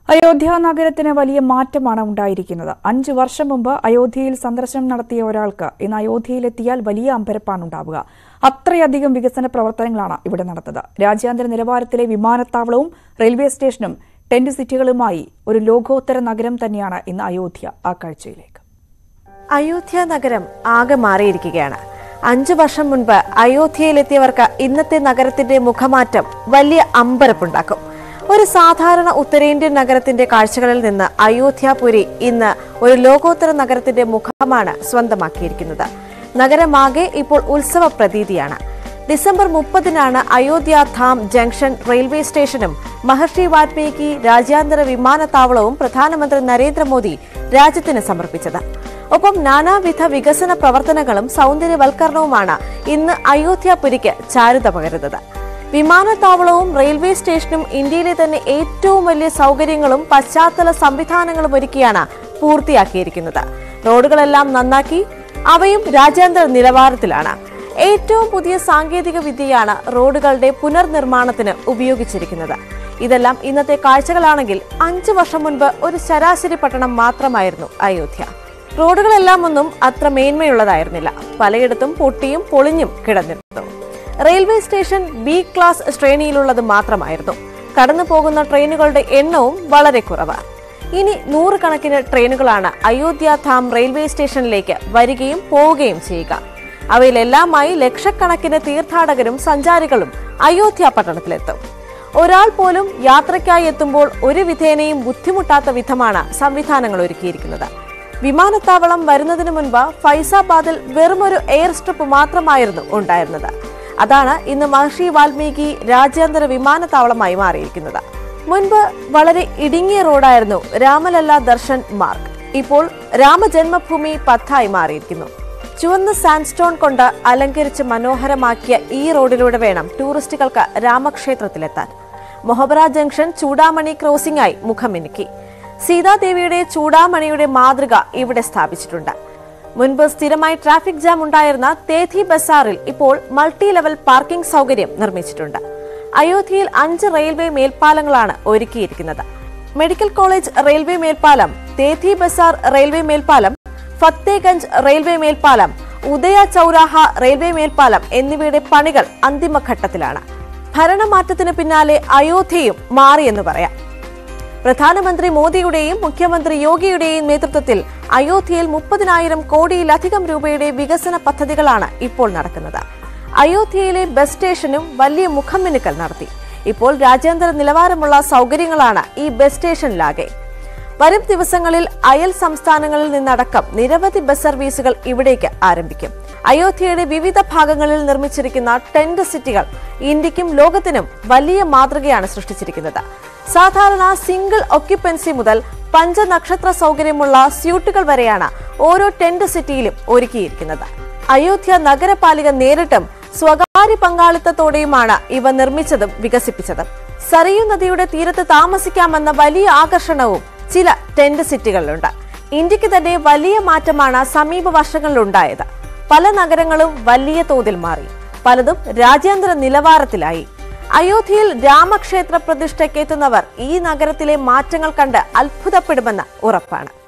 അയോധ്യ നഗരത്തിന് വലിയ മാറ്റമാണ് ഉണ്ടായിരിക്കുന്നത് അഞ്ചു വർഷം മുമ്പ് അയോധ്യയിൽ സന്ദർശനം നടത്തിയ ഒരാൾക്ക് ഇന്ന് അയോധ്യയിലെത്തിയാൽ വലിയ അമ്പരപ്പാണ് ഉണ്ടാവുക അത്രയധികം വികസന പ്രവർത്തനങ്ങളാണ് ഇവിടെ നടന്നത് രാജ്യാന്തര നിലവാരത്തിലെ വിമാനത്താവളവും റെയിൽവേ സ്റ്റേഷനും ടെന്റ് സിറ്റികളുമായി ഒരു ലോകോത്തര നഗരം തന്നെയാണ് ഇന്ന് അയോധ്യ ആ കാഴ്ചയിലേക്ക് അയോധ്യ നഗരം ആകെ മാറിയിരിക്കുകയാണ് അഞ്ചു വർഷം മുൻപ് അയോധ്യയിലെത്തിയവർക്ക് ഇന്നത്തെ നഗരത്തിന്റെ മുഖമാറ്റം വലിയ അമ്പരപ്പുണ്ടാക്കും ഒരു സാധാരണ ഉത്തരേന്ത്യൻ നഗരത്തിന്റെ കാഴ്ചകളിൽ നിന്ന് അയോധ്യാപുരി ഇന്ന് ഒരു ലോകോത്തര നഗരത്തിന്റെ മുഖമാണ് സ്വന്തമാക്കിയിരിക്കുന്നത് നഗരമാകെ ഇപ്പോൾ ഉത്സവ പ്രതീതിയാണ് ഡിസംബർ മുപ്പതിനാണ് അയോധ്യ ധാം ജംഗ്ഷൻ റെയിൽവേ സ്റ്റേഷനും മഹർഷി വാൽമീകി രാജ്യാന്തര വിമാനത്താവളവും പ്രധാനമന്ത്രി നരേന്ദ്രമോദി രാജ്യത്തിന് സമർപ്പിച്ചത് ഒപ്പം നാനാവിധ വികസന പ്രവർത്തനങ്ങളും സൗന്ദര്യവൽക്കരണവുമാണ് ഇന്ന് അയോധ്യാപുരിക്ക് ചാരുത പകരുന്നത് വിമാനത്താവളവും റെയിൽവേ സ്റ്റേഷനും ഇന്ത്യയിലെ തന്നെ ഏറ്റവും വലിയ സൗകര്യങ്ങളും പശ്ചാത്തല സംവിധാനങ്ങളും ഒരുക്കിയാണ് പൂർത്തിയാക്കിയിരിക്കുന്നത് റോഡുകളെല്ലാം നന്നാക്കി അവയും രാജ്യാന്തര നിലവാരത്തിലാണ് ഏറ്റവും പുതിയ സാങ്കേതിക വിദ്യയാണ് റോഡുകളുടെ പുനർനിർമ്മാണത്തിന് ഉപയോഗിച്ചിരിക്കുന്നത് ഇതെല്ലാം ഇന്നത്തെ കാഴ്ചകളാണെങ്കിൽ അഞ്ചു വർഷം മുൻപ് ഒരു ശരാശരി പട്ടണം മാത്രമായിരുന്നു അയോധ്യ റോഡുകളെല്ലാം ഒന്നും അത്ര മേന്മയുള്ളതായിരുന്നില്ല പലയിടത്തും പൊട്ടിയും പൊളിഞ്ഞും കിടന്നിരുന്നു റെയിൽവേ സ്റ്റേഷൻ ബി ക്ലാസ് ശ്രേണിയിലുള്ളത് മാത്രമായിരുന്നു കടന്നു പോകുന്ന ട്രെയിനുകളുടെ എണ്ണവും വളരെ കുറവ് ഇനി നൂറുകണക്കിന് ട്രെയിനുകളാണ് അയോധ്യ ധാം റെയിൽവേ സ്റ്റേഷനിലേക്ക് വരികയും പോവുകയും ചെയ്യുക അവയിലെല്ലാമായി ലക്ഷക്കണക്കിന് തീർത്ഥാടകരും സഞ്ചാരികളും അയോധ്യ പട്ടണത്തിലെത്തും ഒരാൾ പോലും യാത്രയ്ക്കായി എത്തുമ്പോൾ ഒരു വിധേനയും ബുദ്ധിമുട്ടാത്ത വിധമാണ് സംവിധാനങ്ങൾ ഒരുക്കിയിരിക്കുന്നത് വിമാനത്താവളം വരുന്നതിന് മുൻപ് ഫൈസാബാദിൽ വെറുമൊരു എയർ സ്ട്രിപ്പ് മാത്രമായിരുന്നു ഉണ്ടായിരുന്നത് അതാണ് ഇന്ന് മഹർഷി വാൽമീകി രാജ്യാന്തര വിമാനത്താവളമായി മാറിയിരിക്കുന്നത് മുൻപ് വളരെ ഇടുങ്ങിയ റോഡായിരുന്നു രാമലല്ല ദർശൻ മാർഗ് ഇപ്പോൾ രാമജന്മഭൂമി പത്തായി മാറിയിരിക്കുന്നു ചുവന്ന സാൻഡ്സ്റ്റോൺ കൊണ്ട് അലങ്കരിച്ച് മനോഹരമാക്കിയ ഈ റോഡിലൂടെ വേണം ടൂറിസ്റ്റുകൾക്ക് രാമക്ഷേത്രത്തിലെത്താൻ മൊഹബറ ജംഗ്ഷൻ ചൂടാമണി ക്രോസിംഗായി മുഖമിനുക്കി സീതാദേവിയുടെ ചൂടാമണിയുടെ മാതൃക ഇവിടെ സ്ഥാപിച്ചിട്ടുണ്ട് മുൻപ് സ്ഥിരമായി ട്രാഫിക് ജാം ഉണ്ടായിരുന്ന തേഥി ബസാറിൽ ഇപ്പോൾ മൾട്ടി ലെവൽ പാർക്കിംഗ് സൗകര്യം നിർമ്മിച്ചിട്ടുണ്ട് അയോധ്യയിൽ അഞ്ച് റെയിൽവേ മേൽപ്പാലങ്ങളാണ് ഒരുക്കിയിരിക്കുന്നത് മെഡിക്കൽ കോളേജ് റെയിൽവേ മേൽപ്പാലം തേഥി ബസാർ റെയിൽവേ മേൽപ്പാലം ഫത്തേഗഞ്ച് റെയിൽവേ മേൽപ്പാലം ഉദയ ചൌരാഹ റെയിൽവേ മേൽപ്പാലം എന്നിവയുടെ പണികൾ അന്തിമഘട്ടത്തിലാണ് ഭരണമാറ്റത്തിന് പിന്നാലെ അയോധ്യയും മാറിയെന്ന് പറയാം പ്രധാനമന്ത്രി മോദിയുടെയും മുഖ്യമന്ത്രി യോഗിയുടെയും നേതൃത്വത്തിൽ അയോധ്യയിൽ മുപ്പതിനായിരം കോടിയിലധികം രൂപയുടെ വികസന പദ്ധതികളാണ് ഇപ്പോൾ നടക്കുന്നത് അയോധ്യയിലെ ബസ് സ്റ്റേഷനും വലിയ മുഖമിനുക്കൽ നടത്തി ഇപ്പോൾ രാജ്യാന്തര നിലവാരമുള്ള സൗകര്യങ്ങളാണ് ഈ ബസ് സ്റ്റേഷനിലാകെ വരും ദിവസങ്ങളിൽ അയൽ സംസ്ഥാനങ്ങളിൽ നിന്നടക്കം നിരവധി ബസ് സർവീസുകൾ ഇവിടേക്ക് ആരംഭിക്കും അയോധ്യയുടെ വിവിധ ഭാഗങ്ങളിൽ നിർമ്മിച്ചിരിക്കുന്ന ടെന്റ് സിറ്റികൾ ഇന്ത്യക്കും ലോകത്തിനും വലിയ മാതൃകയാണ് സൃഷ്ടിച്ചിരിക്കുന്നത് സാധാരണ സിംഗിൾ ഒക്യുപ്പൻസി മുതൽ പഞ്ചനക്ഷത്ര സൗകര്യമുള്ള സ്യൂട്ടുകൾ വരെയാണ് ഓരോ ടെന്റ് സിറ്റിയിലും ഒരുക്കിയിരിക്കുന്നത് അയോധ്യ നഗരപാലിക നേരിട്ടും സ്വകാര്യ പങ്കാളിത്തത്തോടെയുമാണ് ഇവ നിർമ്മിച്ചതും വികസിപ്പിച്ചതും സരയു നദിയുടെ തീരത്ത് താമസിക്കാമെന്ന വലിയ ആകർഷണവും ചില ടെന്റ് സിറ്റികളിലുണ്ട് ഇന്ത്യക്ക് തന്നെ വലിയ മാറ്റമാണ് സമീപ വർഷങ്ങളിലുണ്ടായത് പല നഗരങ്ങളും വലിയ തോതിൽ മാറി പലതും രാജ്യാന്തര നിലവാരത്തിലായി അയോധ്യയിൽ രാമക്ഷേത്ര പ്രതിഷ്ഠയ്ക്ക് എത്തുന്നവർ ഈ നഗരത്തിലെ മാറ്റങ്ങൾ കണ്ട് അത്ഭുതപ്പെടുമെന്ന് ഉറപ്പാണ്